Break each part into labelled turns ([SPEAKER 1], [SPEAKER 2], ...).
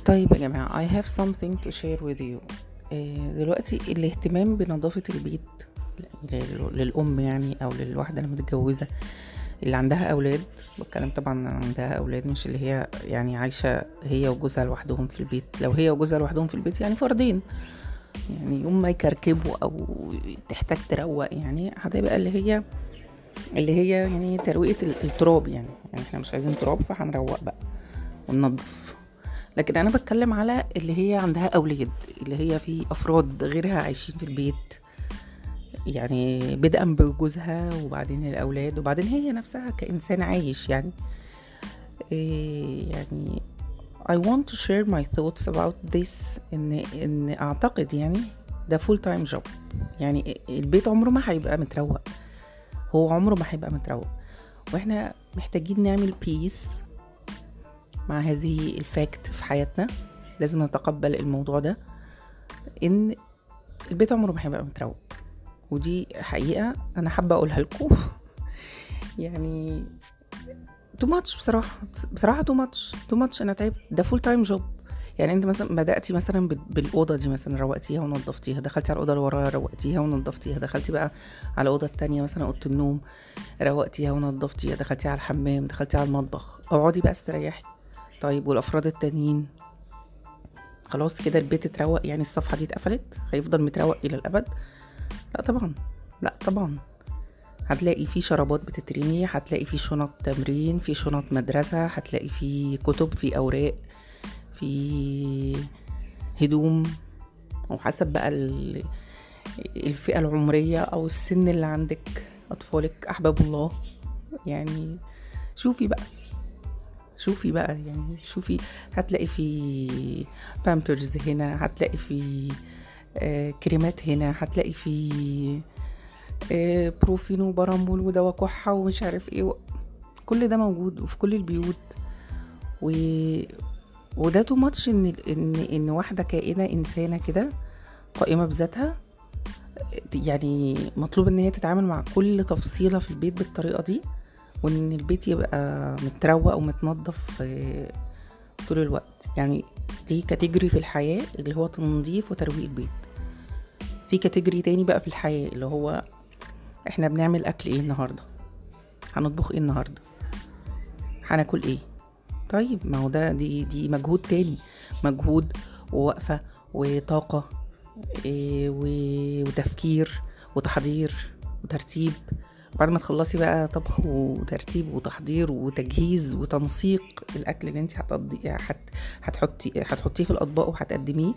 [SPEAKER 1] طيب يا جماعة I have something to share with you آه، دلوقتي الاهتمام بنظافة البيت لل- للأم يعني أو للواحدة اللي متجوزة اللي عندها أولاد بتكلم طبعا عن عندها أولاد مش اللي هي يعني عايشة هي وجوزها لوحدهم في البيت لو هي وجوزها لوحدهم في البيت يعني فردين يعني يوم ما يكركبوا أو تحتاج تروق يعني هتبقى اللي هي اللي هي يعني ترويقة ال- التراب يعني يعني احنا مش عايزين تراب فهنروق بقى وننظف لكن انا بتكلم على اللي هي عندها اولاد اللي هي في افراد غيرها عايشين في البيت يعني بدءا بجوزها وبعدين الاولاد وبعدين هي نفسها كانسان عايش يعني إيه يعني I want to share my thoughts about this ان ان اعتقد يعني ده full time job يعني البيت عمره ما هيبقى متروق هو عمره ما هيبقى متروق واحنا محتاجين نعمل بيس مع هذه الفاكت في حياتنا لازم نتقبل الموضوع ده ان البيت عمره ما هيبقى متروق ودي حقيقة أنا حابة أقولها لكم يعني تو ماتش بصراحة بصراحة تو ماتش تو ماتش أنا تعبت ده فول تايم جوب يعني انت مثلا بدأتي مثلا بال- بالأوضة دي مثلا روقتيها ونظفتيها دخلتي على الأوضة اللي وراها روقتيها ونظفتيها دخلتي بقى على الأوضة التانية مثلا أوضة النوم روقتيها ونظفتيها دخلتي على الحمام دخلتي على المطبخ اقعدي بقى استريحي طيب والافراد التانيين خلاص كده البيت اتروق يعني الصفحه دي اتقفلت هيفضل متروق الى الابد لا طبعا لا طبعا هتلاقي في شرابات بتترمي هتلاقي في شنط تمرين في شنط مدرسه هتلاقي في كتب في اوراق في هدوم وحسب بقى ال- الفئه العمريه او السن اللي عندك اطفالك احباب الله يعني شوفي بقى شوفي بقى يعني شوفي هتلاقي في بامبرز هنا هتلاقي في آه كريمات هنا هتلاقي في آه بروفين وبرامول ودواء كحة ومش عارف ايه و... كل ده موجود وفي كل البيوت و... وده تو ماتش ان ان ان واحده كائنه انسانه كده قائمه بذاتها يعني مطلوب ان هي تتعامل مع كل تفصيله في البيت بالطريقه دي وان البيت يبقى متروق ومتنظف آه، طول الوقت يعني دي كاتيجوري في الحياة اللي هو تنظيف وترويق البيت في كاتيجوري تاني بقى في الحياة اللي هو احنا بنعمل اكل ايه النهاردة هنطبخ ايه النهاردة هناكل ايه طيب ما هو ده دي دي مجهود تاني مجهود ووقفة وطاقة إيه، و- وتفكير وتحضير وترتيب بعد ما تخلصي بقى طبخ وترتيب وتحضير وتجهيز وتنسيق الاكل اللي انت هتقضي هت هتحطي هتحطيه في الاطباق وهتقدميه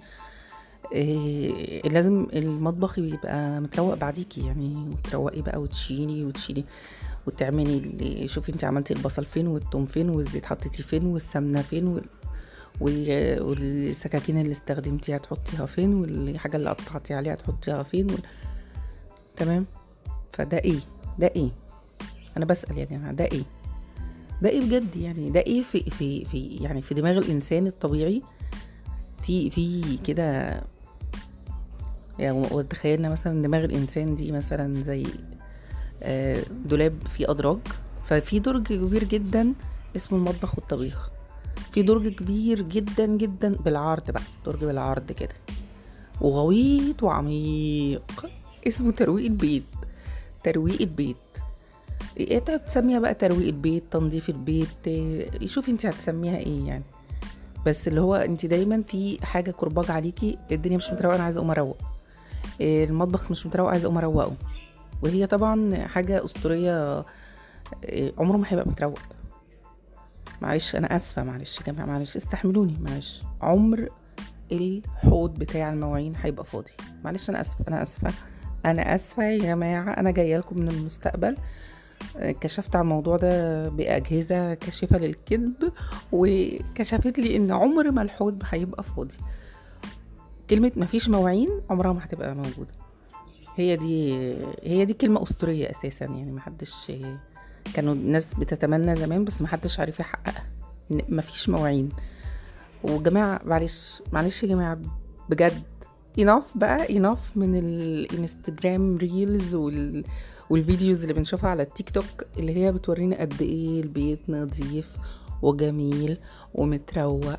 [SPEAKER 1] إيه لازم المطبخ يبقى متروق بعديكي يعني وتروقي بقى وتشيلي وتشيلي وتعملي اللي- شوفي انت عملتي البصل فين والثوم فين والزيت حطيتيه فين والسمنه فين وال... و- والسكاكين اللي استخدمتيها تحطيها فين والحاجه اللي قطعتي عليها تحطيها فين وال... تمام فده ايه ده ايه انا بسال يا جماعه ده ايه ده ايه بجد يعني ده ايه في في في يعني في دماغ الانسان الطبيعي في في كده يعني وتخيلنا مثلا دماغ الانسان دي مثلا زي آه، دولاب فيه ادراج ففي درج كبير جدا اسمه المطبخ والطبيخ في درج كبير جدا جدا بالعرض بقى درج بالعرض كده وغويط وعميق اسمه ترويق البيت ترويق البيت ايه تقعد تسميها بقى ترويق البيت تنظيف البيت إيه، شوفي انت هتسميها ايه يعني بس اللي هو انت دايما في حاجه كرباج عليكي الدنيا مش متروقه انا عايزه اقوم اروق إيه، المطبخ مش متروق عايزه اقوم اروقه وهي طبعا حاجه اسطوريه إيه، عمره ما هيبقى متروق معلش انا اسفه معلش يا جماعه معلش استحملوني معلش عمر الحوض بتاع المواعين هيبقى فاضي معلش انا اسفه انا اسفه انا اسفه يا جماعه انا جايه لكم من المستقبل آه، كشفت على الموضوع ده باجهزه كاشفه للكذب وكشفت لي ان عمر ما الحوض هيبقى فاضي كلمه مفيش مواعين عمرها ما هتبقى موجوده هي دي هي دي كلمه اسطوريه اساسا يعني محدش كانوا الناس بتتمنى زمان بس محدش عارف يحققها ان مفيش مواعين وجماعه معلش معلش يا جماعه بجد enough بقى enough من الانستجرام ريلز وال والفيديوز اللي بنشوفها على التيك توك اللي هي بتورينا قد ايه البيت نظيف وجميل ومتروق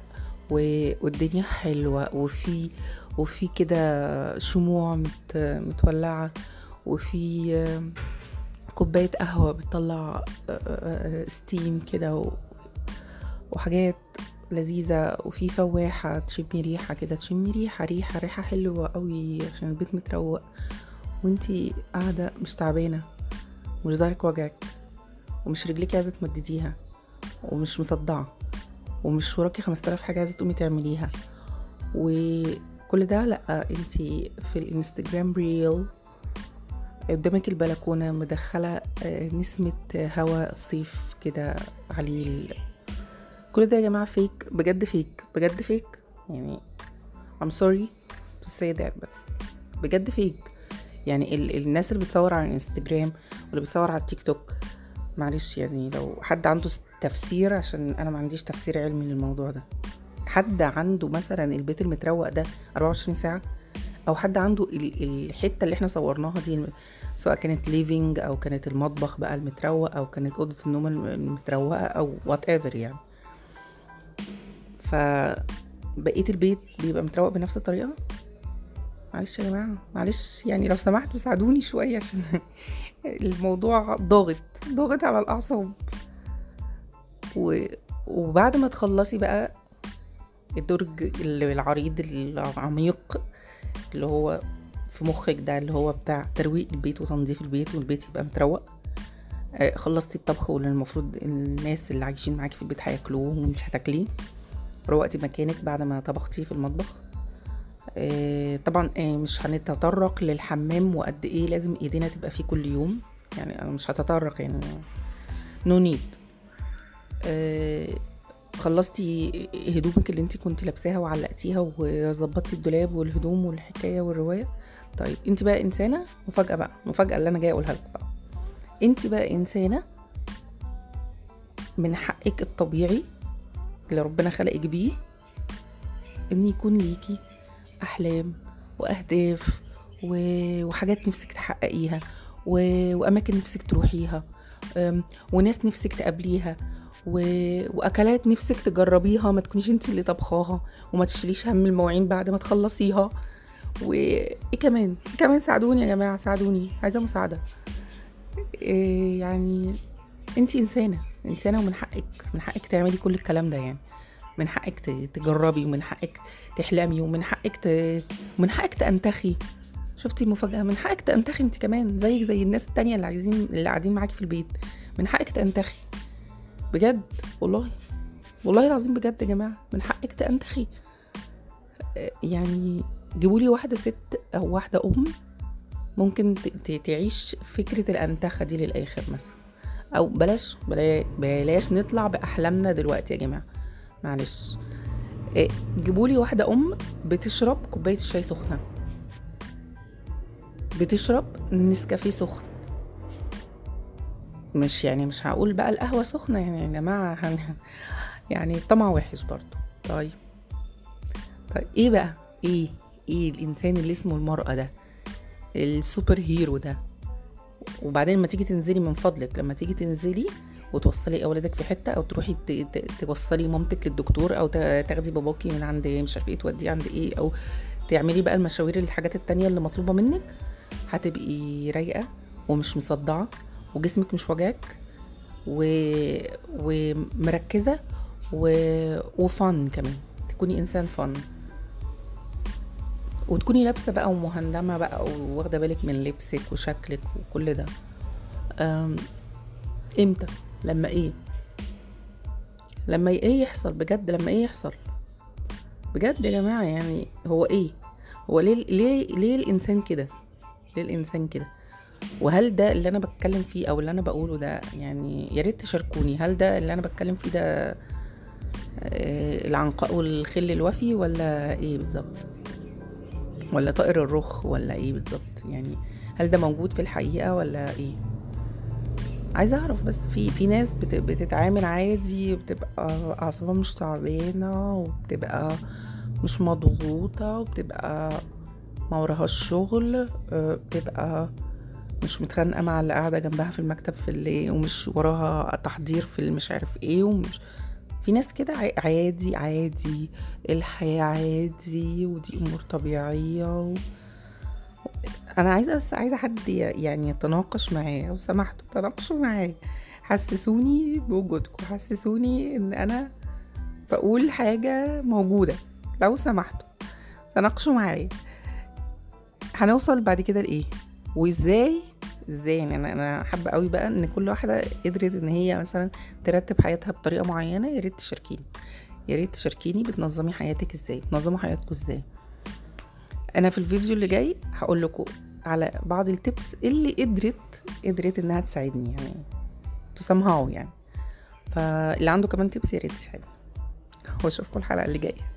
[SPEAKER 1] والدنيا حلوة وفي وفي كده شموع مت متولعة وفي كوباية قهوة بتطلع ستيم كده وحاجات لذيذة وفي فواحة تشمي ريحة كده تشمي ريحة ريحة ريحة حلوة قوي عشان البيت متروق وانتي قاعدة مش تعبانة مش ظهرك وجعك ومش رجلك عايزة تمدديها ومش مصدعة ومش وراكي خمسة آلاف حاجة عايزة تقومي تعمليها وكل ده لأ انتي في الانستجرام ريل قدامك البلكونة مدخلة نسمة هواء صيف كده عليه كل ده يا جماعة فيك بجد فيك بجد فيك يعني I'm sorry to say that بس بجد فيك يعني ال الناس اللي بتصور على الانستجرام واللي بتصور على التيك توك معلش يعني لو حد عنده تفسير عشان انا ما عنديش تفسير علمي للموضوع ده حد عنده مثلا البيت المتروق ده 24 ساعه او حد عنده الحته اللي احنا صورناها دي سواء كانت ليفينج او كانت المطبخ بقى المتروق او كانت اوضه النوم المتروقه او وات ايفر يعني فبقيه البيت بيبقى متروق بنفس الطريقه معلش يا جماعه معلش يعني لو سمحتوا ساعدوني شويه عشان الموضوع ضاغط ضاغط على الاعصاب و... وبعد ما تخلصي بقى الدرج العريض العميق اللي هو في مخك ده اللي هو بتاع ترويق البيت وتنظيف البيت والبيت يبقى متروق خلصتي الطبخ واللي المفروض الناس اللي عايشين معاكي في البيت هياكلوه ومش هتاكليه روقتي مكانك بعد ما طبختيه في المطبخ طبعا مش هنتطرق للحمام وقد ايه لازم ايدينا تبقى فيه كل يوم يعني انا مش هتطرق يعني نو نيد خلصتي هدومك اللي انت كنت لابساها وعلقتيها وظبطتي الدولاب والهدوم والحكايه والروايه طيب انت بقى انسانه مفاجاه بقى مفاجاه اللي انا جايه اقولها لكم بقى انت بقى انسانه من حقك الطبيعي اللي ربنا خلقك بيه ان يكون ليكي احلام واهداف و... وحاجات نفسك تحققيها و... واماكن نفسك تروحيها وناس نفسك تقابليها و... واكلات نفسك تجربيها ما تكونيش انت اللي طبخاها وما تشيليش هم المواعين بعد ما تخلصيها وايه كمان إيه كمان ساعدوني يا جماعه ساعدوني عايزه مساعده إيه يعني انت انسانه انسانه ومن حقك من حقك تعملي كل الكلام ده يعني من حقك تجربي ومن حقك تحلمي ومن حقك ت... ومن حقك تنتخي شفتي مفاجأة من حقك تنتخي انت كمان زيك زي الناس التانية اللي عايزين اللي قاعدين معاكي في البيت من حقك تنتخي بجد والله والله العظيم بجد يا جماعة من حقك تنتخي يعني جيبولي واحدة ست أو واحدة أم ممكن تعيش فكرة الأنتخة دي للآخر مثلا أو بلاش بلاش نطلع بأحلامنا دلوقتي يا جماعة معلش جيبولي واحدة أم بتشرب كوباية شاي سخنة بتشرب نسكافيه سخن مش يعني مش هقول بقى القهوة سخنة يعني يا جماعة يعني طمع وحش برضو طيب طيب ايه بقى ايه ايه الانسان اللي اسمه المرأة ده السوبر هيرو ده وبعدين لما تيجي تنزلي من فضلك لما تيجي تنزلي وتوصلي اولادك في حته او تروحي توصلي مامتك للدكتور او تاخدي باباكي من عند مش عارفه ايه توديه عند ايه او تعملي بقى المشاوير الحاجات التانية اللي مطلوبه منك هتبقي رايقه ومش مصدعه وجسمك مش وجعك و... ومركزه و... وفن كمان تكوني انسان فن وتكوني لابسه بقى ومهندمه بقى واخده بالك من لبسك وشكلك وكل ده أم... امتى لما ايه لما ايه يحصل بجد لما ايه يحصل بجد يا جماعه يعني هو ايه هو ليه ليه ليه الانسان كده ليه الانسان كده وهل ده اللي انا بتكلم فيه او اللي انا بقوله ده يعني يا ريت تشاركوني هل ده اللي انا بتكلم فيه ده العنقاء والخل الوفي ولا ايه بالظبط ولا طائر الرخ ولا ايه بالظبط يعني هل ده موجود في الحقيقه ولا ايه عايزه اعرف بس في في ناس بت بتتعامل عادي وبتبقى اعصابها مش تعبانه وبتبقى مش مضغوطه وبتبقى ما وراهاش شغل بتبقى مش متخانقه مع اللي قاعده جنبها في المكتب في اللي ومش وراها تحضير في مش عارف ايه ومش في ناس كده ع- عادي عادي الحياة عادي ودي امور طبيعية و... انا عايزة بس عايزة حد ي- يعني يتناقش معايا لو سمحتوا تناقشوا معايا حسسوني بوجودكم حسسوني ان انا بقول حاجة موجودة لو سمحتوا تناقشوا معايا هنوصل بعد كده لايه وازاي ازاي يعني انا انا حابه قوي بقى ان كل واحده قدرت ان هي مثلا ترتب حياتها بطريقه معينه يا ريت تشاركيني يا ريت تشاركيني بتنظمي حياتك ازاي بتنظموا حياتكم ازاي انا في الفيديو اللي جاي هقول لكم على بعض التبس اللي قدرت قدرت انها تساعدني يعني تسمهاو يعني فاللي عنده كمان تبس يا ريت تساعدني واشوفكم الحلقه اللي جايه